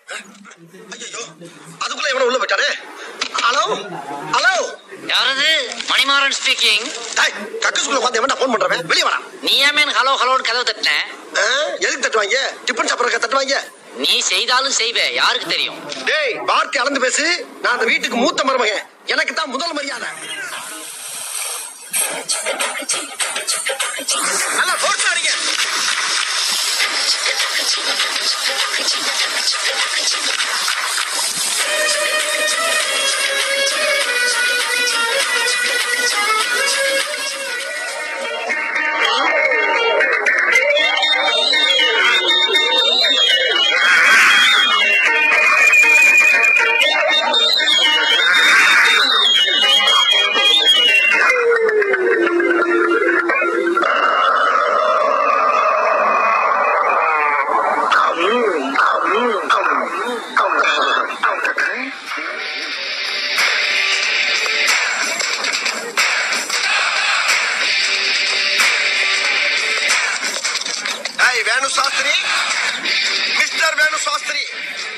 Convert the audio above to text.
ஐயோ அதுக்குள்ள எவன உள்ள போயிட்டானே ஹலோ ஹலோ யாரது மணிமாறன் ஸ்பீக்கிங் டேய் கக்கஸ்குள்ள வந்து எவன்டா ஃபோன் பண்றவன் வெளிய வரா நீ ஏமேன் ஹலோ ஹலோன்னு கதவு தட்டின எதுக்கு தட்டுவாங்க டிஃபன் சாப்பிட்றக்க தட்டுவாங்க நீ செய்தாலும் செய்வே யாருக்கு தெரியும் டேய் வார்த்தை அளந்து பேசு நான் அந்த வீட்டுக்கு மூத்த மருமகன் எனக்கு தான் முதல் மரியாதை நல்லா போட்டு அடிங்க ஏய் வேணு சாஸ்திரி மிஸ்டர் வேணு சாஸ்திரி